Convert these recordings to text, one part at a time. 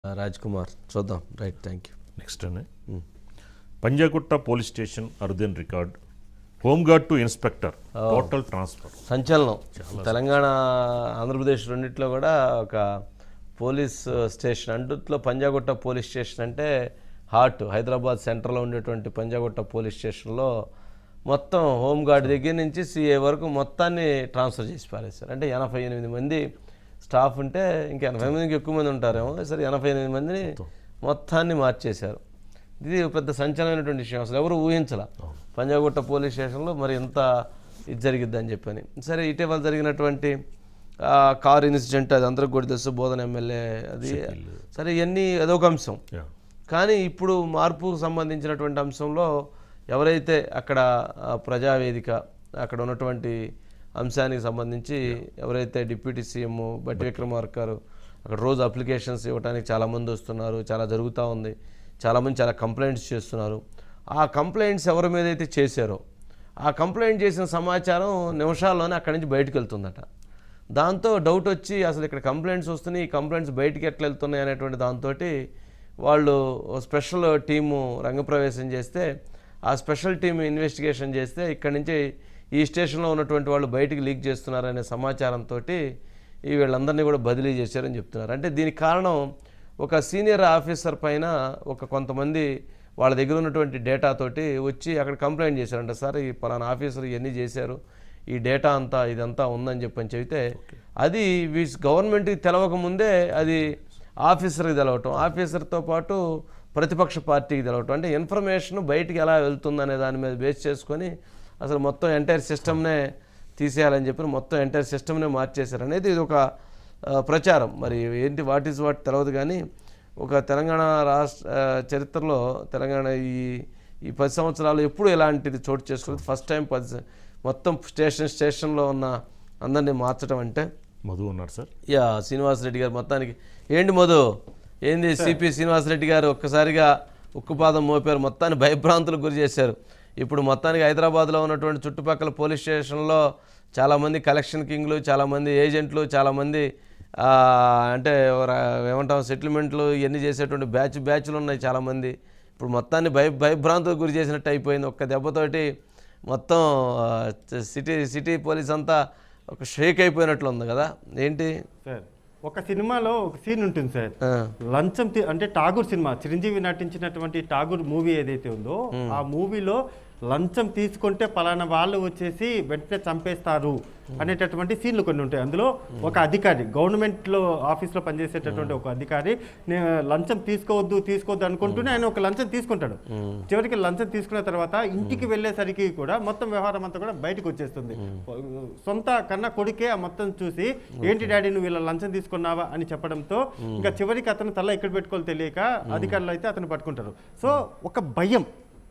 రాజ్ కుమార్ చూద్దాం right thank you next అనే Panjagutta police station అరుదైన record home guard to inspector total transfer సంచలనం తెలంగాణ ఆంధ్రప్రదేశ్ రెండిట్లో కూడా ఒక police station అంటుట్లో Panjagutta police station అంటే హార్ట్ హైదరాబాద్ సెంటర్లో ఉండేటువంటి పంజాగుట్ట పోలీస్ స్టేషన్లో మొత్తం హోంగార్డ్ దగ్గర నుంచి సిఏ వరకు మొత్తాన్ని ట్రాన్స్ఫర్ చేసి పారేశారు అంటే ఎనభై ఎనిమిది మంది స్టాఫ్ ఉంటే ఇంకా ఎనభై మందికి ఎక్కువ మంది ఉంటారేమో సరే ఎనభై ఎనిమిది మందిని మొత్తాన్ని మార్చేశారు ఇది పెద్ద సంచలనమైనటువంటి విషయం అసలు ఎవరు ఊహించాల పంజాగుట్ట పోలీస్ స్టేషన్లో మరి ఎంత ఇది జరిగిద్దని చెప్పని సరే ఇటీవల జరిగినటువంటి ఆ, కార్ ఇన్సిడెంట్ అది అందరికి కూడా తెలుసు బోధన ఎమ్మెల్యే అది సరే ఇవన్నీ అదొక అంశం యా కానీ ఇప్పుడు మార్పుకు సంబంధించినటువంటి అంశంలో ఎవరైతే అక్కడ ఆ, ప్రజావేదిక అక్కడ ఉన్నటువంటి అంశానికి సంబంధించి ఎవరైతే డిప్యూటీ సీఎం బట్టి విక్రమార్క గారు అక్కడ రోజు అప్లికేషన్స్ ఇవ్వడానికి చాలామంది వస్తున్నారు చాలా జరుగుతూ ఉంది చాలామంది చాలా కంప్లైంట్స్ చేస్తున్నారు ఆ కంప్లైంట్స్ ఎవరి మీద అయితే చేశారో ఆ కంప్లైంట్ చేసిన సమాచారం నిమిషాల్లోనే అక్కడి నుంచి బయటకు వెళ్తుందట దాంతో డౌట్ వచ్చి అసలు ఇక్కడ కంప్లైంట్స్ వస్తున్నాయి ఈ కంప్లైంట్స్ బయటికి ఎట్లా వెళ్తున్నాయి అనేటువంటి దాంతో వాళ్ళు ఓ స్పెషల్ టీము రంగప్రవేశం చేస్తే ఆ స్పెషల్ టీం ఇన్వెస్టిగేషన్ చేస్తే ఇక్కడి నుంచి ఈ స్టేషన్లో ఉన్నటువంటి వాళ్ళు బయటికి లీక్ చేస్తున్నారనే సమాచారంతో ఈ వీళ్ళందరినీ కూడా బదిలీ చేశారని చెప్తున్నారు అంటే దీనికి కారణం ఒక సీనియర్ ఆఫీసర్ పైన ఒక కొంతమంది వాళ్ళ దగ్గర ఉన్నటువంటి డేటాతోటి వచ్చి అక్కడ కంప్లైంట్ చేశారంట సార్ ఈ పలానా ఆఫీసర్ ఇవన్నీ చేశారు ఈ డేటా అంతా ఇదంతా ఉందని చెప్పని చెబితే అది వీస్ గవర్నమెంట్కి తెలవక ముందే అది ఆఫీసర్కి తెలవటం ఆఫీసర్తో పాటు ప్రతిపక్ష పార్టీకి తెలవటం అంటే ఇన్ఫర్మేషన్ బయటికి ఎలా వెళ్తుందనే దాని మీద బేస్ చేసుకొని అసలు మొత్తం ఎంటైర్ సిస్టమ్నే తీసేయాలని చెప్పి మొత్తం ఎంటైర్ సిస్టమ్నే మార్చేశారు అనేది ఇది ఒక ఆ, ప్రచారం మరి ఏంటి వాట్ ఈస్ వాట్ తెలియదు కానీ ఒక తెలంగాణ రాష్ట్ర ఆ, చరిత్రలో తెలంగాణ ఈ ఈ పది సంవత్సరాలు ఎప్పుడు ఇలాంటిది చోటు చేసుకోలేదు ఫస్ట్ టైం పది స- మొత్తం స్టేషన్ స్టేషన్లో ఉన్న అందరినీ మార్చడం అంటే మధు ఉన్నారు సార్ యా శ్రీనివాసరెడ్డి గారు మొత్తానికి ఏంటి మధు ఏంది సిపి శ్రీనివాసరెడ్డి గారు ఒక్కసారిగా ఉక్కుపాదం మోపారు మొత్తాన్ని భయభ్రాంతులకు గురి చేశారు ఇప్పుడు మొత్తానికి హైదరాబాద్లో ఉన్నటువంటి చుట్టుపక్కల పోలీస్ స్టేషన్లో చాలామంది కలెక్షన్ కింగ్లు చాలామంది ఏజెంట్లు చాలామంది ఆ, అంటే ర- ఏమంటాం సెటిల్మెంట్లు ఇవన్నీ చేసేటువంటి బ్యాచ్ బ్యాచ్లు ఉన్నాయి చాలామంది ఇప్పుడు మొత్తాన్ని భయ భయభ్రాంతులకు గురి చేసినట్టు అయిపోయింది ఒక్క దెబ్బతోటి మొత్తం ఆ, సిటీ సిటీ పోలీస్ అంతా ఒక షేక్ అయిపోయినట్లు ఉంది కదా ఏంటి సార్ ఒక సినిమాలో ఒక సీన్ ఉంటుంది సార్ ఆ, లంచం తీ- అంటే ఠాగూర్ సినిమా చిరంజీవి నటించినటువంటి ఠాగూర్ మూవీ ఏదైతే ఉందో ఆ మూవీలో లంచం తీసుకుంటే పలానా వాళ్ళు వచ్చేసి వెంటనే చంపేస్తారు అనేటటువంటి సీన్లు కొన్ని ఉంటాయి అందులో ఒక అధికారి గవర్నమెంట్లో ఆఫీస్లో పనిచేసేటటువంటి ఒక అధికారి నేను లంచం తీసుకోవద్దు తీసుకోవద్దు అనుకుంటూనే ఆయన ఒక లంచం తీసుకుంటాడు చివరికి లంచం తీసుకున్న తర్వాత ఇంటికి వెళ్ళేసరికి కూడా మొత్తం వ్యవహారం అంతా కూడా బయటకు వచ్చేస్తుంది సొంత కన్న కొడుకే ఆ మొత్తం చూసి ఏంటి డాడీ నువ్వు ఇలా లంచం తీసుకున్నావా అని చెప్పడంతో ఇంకా చివరికి అతను తల ఎక్కడ పెట్టుకోవాలో తెలియక అధికారులు అయితే అతను పట్టుకుంటారు సో ఒక భయం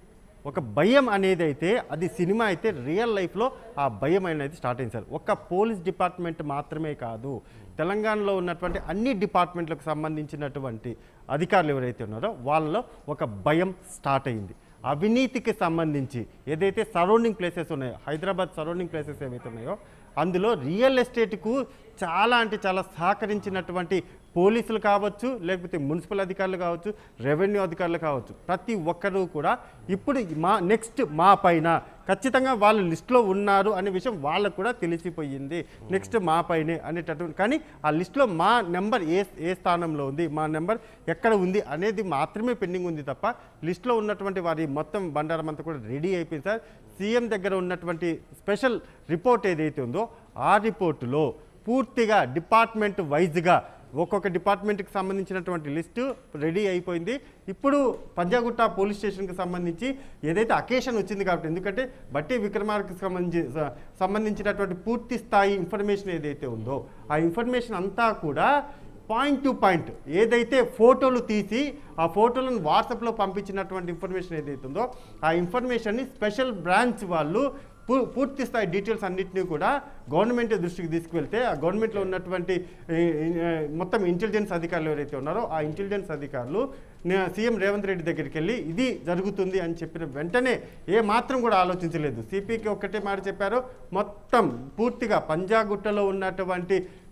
ఒక భయం అనేది అయితే అది సినిమా అయితే రియల్ లైఫ్లో ఆ భయం అనేది స్టార్ట్ అయింది సార్ ఒక పోలీస్ డిపార్ట్మెంట్ మాత్రమే కాదు తెలంగాణలో ఉన్నటువంటి అన్ని డిపార్ట్మెంట్లకు సంబంధించినటువంటి అధికారులు ఎవరైతే ఉన్నారో వాళ్ళలో ఒక భయం స్టార్ట్ అయింది అవినీతికి సంబంధించి ఏదైతే సరౌండింగ్ ప్లేసెస్ ఉన్నాయో హైదరాబాద్ సరౌండింగ్ ప్లేసెస్ ఏవైతే ఉన్నాయో అందులో రియల్ ఎస్టేట్కు చాలా అంటే చాలా సహకరించినటువంటి పోలీసులు కావచ్చు లేకపోతే మున్సిపల్ అధికారులు కావచ్చు రెవెన్యూ అధికారులు కావచ్చు ప్రతి ఒక్కరూ కూడా ఇప్పుడు మా నెక్స్ట్ మా పైన ఖచ్చితంగా వాళ్ళు లిస్టులో ఉన్నారు అనే విషయం వాళ్ళకు కూడా తెలిసిపోయింది నెక్స్ట్ మా పైనే అనేటటువంటి కానీ ఆ లిస్టులో మా నెంబర్ ఏ ఏ స్థానంలో ఉంది మా నెంబర్ ఎక్కడ ఉంది అనేది మాత్రమే పెండింగ్ ఉంది తప్ప లిస్టులో ఉన్నటువంటి వారి మొత్తం బండారం అంతా కూడా రెడీ అయిపోయింది సార్ సీఎం దగ్గర ఉన్నటువంటి స్పెషల్ రిపోర్ట్ ఏదైతే ఉందో ఆ రిపోర్టులో పూర్తిగా డిపార్ట్మెంట్ వైజ్గా ఒక్కొక్క డిపార్ట్మెంట్కి సంబంధించినటువంటి లిస్టు రెడీ అయిపోయింది ఇప్పుడు పంజాగుట్ట పోలీస్ స్టేషన్కి సంబంధించి ఏదైతే అకేషన్ వచ్చింది కాబట్టి ఎందుకంటే బట్టి విక్రమార్కి సంబంధించి స- సంబంధించినటువంటి పూర్తి స్థాయి ఇన్ఫర్మేషన్ ఏదైతే ఉందో ఆ ఇన్ఫర్మేషన్ అంతా కూడా పాయింట్ టు పాయింట్ ఏదైతే ఫోటోలు తీసి ఆ ఫోటోలను వాట్సాప్లో పంపించినటువంటి ఇన్ఫర్మేషన్ ఏదైతే ఉందో ఆ ఇన్ఫర్మేషన్ని స్పెషల్ బ్రాంచ్ వాళ్ళు పూ- పూర్తి స్థాయి డీటెయిల్స్ అన్నింటినీ కూడా గవర్నమెంట్ దృష్టికి తీసుకువెళ్తే ఆ గవర్నమెంట్లో ఉన్నటువంటి ఈ, ఈ, మొత్తం ఇంటెలిజెన్స్ అధికారులు ఎవరైతే ఉన్నారో ఆ ఇంటెలిజెన్స్ అధికారులు నే- సీఎం రేవంత్ రెడ్డి దగ్గరికి వెళ్ళి ఇది జరుగుతుంది అని చెప్పిన వెంటనే ఏ మాత్రం కూడా ఆలోచించలేదు సిపికి ఒక్కటే మాట చెప్పారు మొత్తం పూర్తిగా పంజాగుట్టలో ఉన్నటువంటి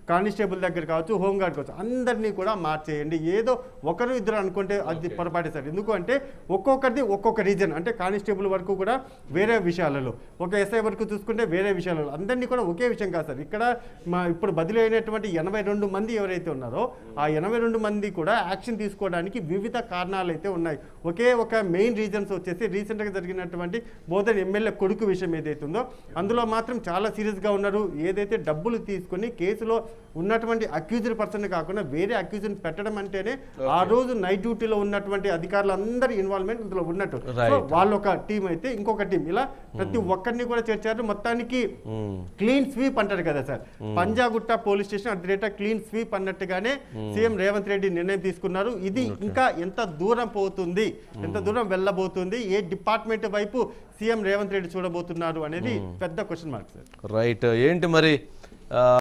కానిస్టేబుల్ దగ్గర కావచ్చు హోంగార్డ్ కావచ్చు అందరినీ కూడా మార్చేయండి ఏదో ఒకరు ఇద్దరు అనుకుంటే అది పొరపాటే సార్ ఎందుకు అంటే ఒక్కొక్కరిది ఒక్కొక్క రీజన్ అంటే కానిస్టేబుల్ వరకు కూడా వేరే విషయాలలో ఒక ఎస్ఐ వరకు చూసుకుంటే వేరే విషయాలలో అందరినీ కూడా ఒకే విషయం కాదు సార్ ఇక్కడ మా ఇప్పుడు బదిలీ అయినటువంటి ఎనభై రెండు మంది ఎవరైతే ఉన్నారో ఆ ఎనభై రెండు మంది కూడా యాక్షన్ తీసుకోవడానికి వివిధ కారణాలు అయితే ఉన్నాయి ఒకే ఒక మెయిన్ రీజన్స్ వచ్చేసి రీసెంట్గా జరిగినటువంటి బోధన్ ఎమ్మెల్యే కొడుకు విషయం ఏదైతే ఉందో అందులో మాత్రం చాలా సీరియస్గా ఉన్నారు ఏదైతే డబ్బులు తీసుకొని కేసులో ఉన్నటువంటి అక్యూజ్డ్ పర్సన్ కాకుండా వేరే అక్యూజ్ని పెట్టడం అంటేనే ఆ రోజు నైట్ డ్యూటీలో ఉన్నటువంటి అధికారులు అందరి ఇన్వాల్వ్మెంట్ ఇందులో ఉన్నట్టు Right. సో వాళ్ళు ఒక టీం అయితే ఇంకొక టీం ఇలా ప్రతి ఒక్కరిని కూడా చేర్చారు మొత్తానికి క్లీన్ స్వీప్ అంటారు కదా sir Panjagutta police station at the rate clean sweep అన్నట్టుగానే సీఎం రేవంత్ రెడ్డి నిర్ణయం తీసుకున్నారు ఇది ఇంకా ఎంత దూరం పోతుంది ఎంత దూరం వెళ్ళబోతుంది ఏ డిపార్ట్మెంట్ వైపు సీఎం రేవంత్ రెడ్డి చూడబోతున్నారు అనేది పెద్ద క్వశ్చన్ మార్క్ సార్ రైట్ ఏంటి మరి ఆ,